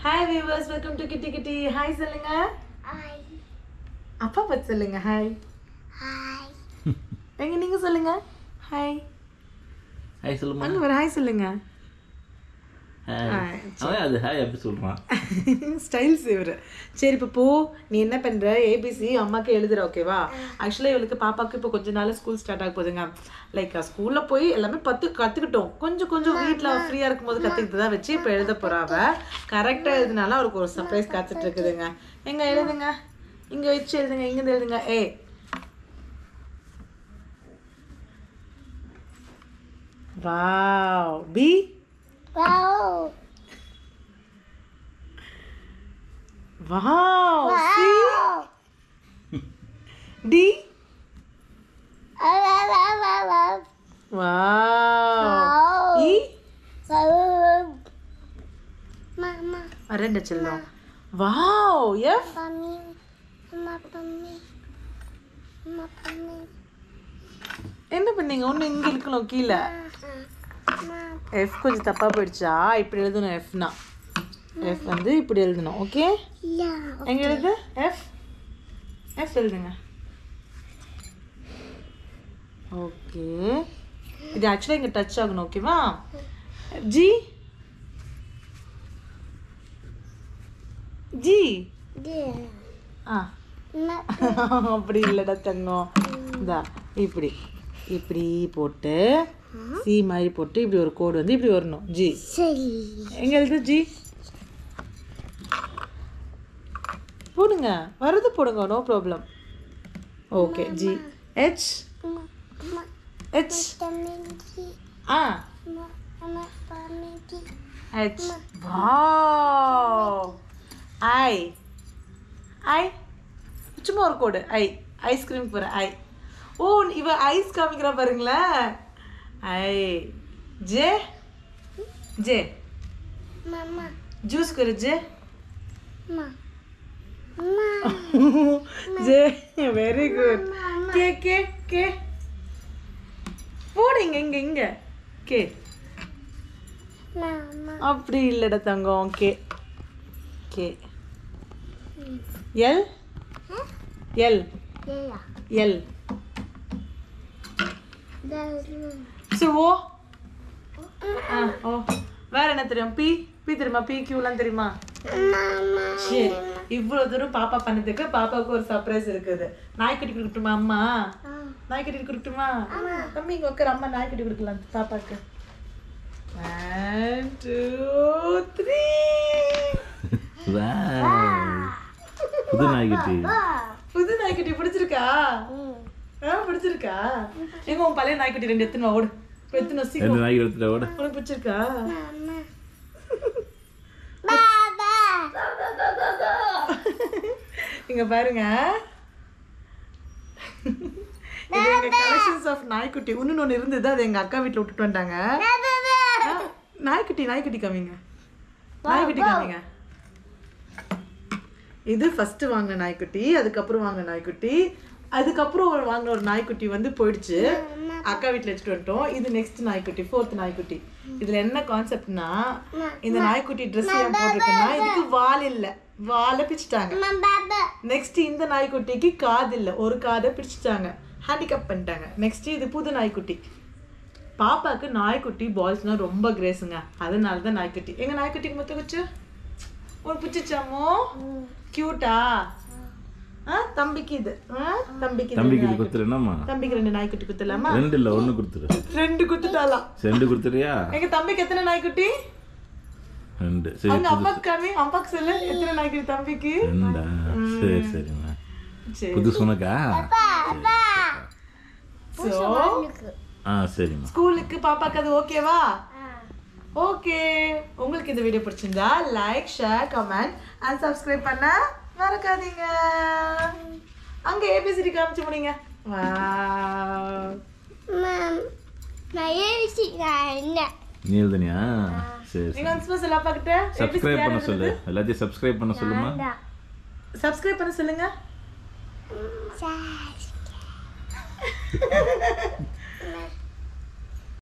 Hi viewers welcome to கிட்டி கிட்டி hi சொல்லுங்க அப்பா பத்தி சொல்லுங்க ஹாய் எங்க நீங்க சொல்லுங்க ஹாய் ஹாய் சொல்லுமா அங்க ஒரு ஹாய் சொல்லுங்க ஹாய் ஹாய். அவன் அது ஹாய் அப்படி சொல்கிறான் ஸ்டைல்ஸ் இவர் சரி இப்போ போ நீ என்ன பண்ற ஏபிசி அம்மாக்கு எழுதுற ஓகேவா ஆக்சுவலாக இவளுக்கு பாப்பாக்கு இப்போ கொஞ்ச நாள் ஸ்கூல் ஸ்டார்ட் ஆக போகுதுங்க லைக் ஸ்கூல்ல போய் எல்லாமே பத்து கத்துக்கிட்டோம் கொஞ்சம் கொஞ்சம் வீட்டில் ஃப்ரீயா இருக்கும்போது கத்துக்கிட்டு தான் வச்சு இப்போ எழுத போறா அவ கரெக்டா எழுதினால அவருக்கு ஒரு சர்ப்ரைஸ் காத்துட்டு இருக்குதுங்க எங்க எழுதுங்க இங்க வச்சு எழுதுங்க இங்க இருந்து எழுதுங்க A wow B wow C D wow E ரெண்டு செல்லம் வாவ் எஃப் என்ன பண்ணீங்க ஒன்று இங்கே இருக்கணும் கீழே எஃப் கொஞ்சம் தப்பா போயிடுச்சா இப்படி எழுதணும் எஃப்னா எஃப் வந்து இப்படி எழுதணும் ஓகே எங்க எழுது எஃப் எஃப் எழுதுங்க ஓகே இது ஆக்சுவலாக இங்கே டச் ஆகணும் ஓகேவா ஜி ஜி ஆ அப்படி இல்லைடா தங்கம் இந்தா இப்படி இப்படி போட்டு சி மாதிரி போட்டு இப்படி ஒரு கோடு வந்து இப்படி வரணும் ஜி எங்க எழுது ஜி போடுங்க வரது போடுங்க no problem okay G H H ஆ ஹெச் வாவ் ஐ ஐ சும்மா ஒரு கோடு ஐ ஐஸ்கிரீம் போகிற ஐ ஓ இவ ஐஸ் காமிக்கிறா பாருங்களேன் ஐ ஜே ஜே ஜூஸ் கரு J J very good K K K போடுங்க இங்க இங்க கே அப்படி இல்லடா தங்கம் K K L L L சரி ஓ ஆ ஓ வேற என்ன தெரியும் பி பி தெரியுமா பி கியூலாம் தெரியுமா சரி இவ்வளவு தூரம் பாப்பா பண்ணதுக்கு பாப்பாவுக்கு ஒரு சர்ப்ரைஸ் இருக்குது நாய்க்குட்டி கொடுக்கட்டுமா அம்மா நாய்க்குட்டி கொடுக்கட்டுமா தம்பி இங்க உட்கார அம்மா நாய்க்குட்டி கொடுக்கலாம் பாப்பாக்கு ஒன் டூ த்ரீ புது நாய்க்குட்டி புது நாய்க்குட்டி பிடிச்சிருக்கா ஆ பிடிச்சிருக்கா எங்க உன் பழைய நாய்க்குட்டி ரெண்டு எத்தனை ஓடு இப்போ எத்தனை சீக்கிரம் ரெண்டு நாய்க்கு எடுத்துட்டு ஓட உனக்கு பிடிச்சிருக்கா இங்க பாருங்க இது எங்க கலெக்ஷன்ஸ் ஆஃப் நாய்க்குட்டி இன்னொன்னு ஒன்று இருந்தது அது எங்க அக்கா வீட்ல விட்டுட்டு வந்துட்டாங்க ஆ, நாய்க்குட்டி நாய்க்குட்டி காமிங்க நாய்க்குட்டி காமிங்க இது ஃபர்ஸ்ட் வாங்கின நாய்க்குட்டி அதுக்கப்புறம் வாங்கின நாய்க்குட்டி அதுக்கப்புறம் ஒரு வாங்கின ஒரு நாய்க்குட்டி வந்து போயிடுச்சு அக்கா வீட்ல வச்சுட்டு வந்துட்டோம் இது நெக்ஸ்ட் நாய்க்குட்டி ஃபோர்த் நாய்க்குட்டி இதுல என்ன கான்செப்ட்னா இந்த நாய்க்குட்டி ட்ரெஸ் ஏன் போட்டிருக்குன்னா இதுக்கு வால் இல்ல வாலை பிடிச்சிட்டாங்க நெக்ஸ்ட் இந்த நாய்க்குட்டிக்கு காது இல்ல ஒரு காதை பிடிச்சிட்டாங்க ஹேண்டிகப் பண்ணிட்டாங்க நெக்ஸ்ட் இது புது நாய்க்குட்டி பாப்பாக்கு நாய்க்குட்டி பாய்ஸ்னா ரொம்ப கிரேஸுங்க அதனால தான் நாய்க்குட்டி எங்க நாய்க்குட்டிக்கு மொத்த வச்சு உனக்கு பிடிச்சிச்சாமோ கியூட்டா ஆ தம்பிக்கு இது ஆ தம்பிக்கு இது தம்பிக்கு இது நாய்க்குட்டி. கொடுத்துருனாமா தம்பிக்கு ரெண்டு நாய்க்குட்டி குத்துலாமா ரெண்டு இல்லை ஒன்று கொடுத்துரு ரெண்டு குத்துட்டாலாம் ரெண்டு கொடுத்துறியா எங்க தம்பிக்கு எத்தனை நாய்க்குட்டி ரெண்டு சரி அங்க அம்மாக்கு காமி அம்மாக்கு சொல்லு எத்தனை நாய்க்குட்டி தம்பிக்கு ரெண்டா சரி சரிம்மா சரி புதுசு உனக்கா சோ ஆ சரிம்மா ஸ்கூலுக்கு பாப்பாக்கு அது ஓகேவா ஓகே உங்களுக்கு இந்த வீடியோ பிடிச்சிருந்தா like share comment and subscribe பண்ண மறக்காதீங்க அங்க ஏபிசிடி காமிச்சு முடிங்க Wow. நீ எழுதுனியா சரி நீங்க வந்து சும்மா சொல்ல பாக்கிட்ட சப்ஸ்கிரைப் பண்ண சொல்லு எல்லாத்தையும் சப்ஸ்கிரைப் பண்ண சொல்லுமா சப்ஸ்கிரைப் பண்ண சொல்லுங்க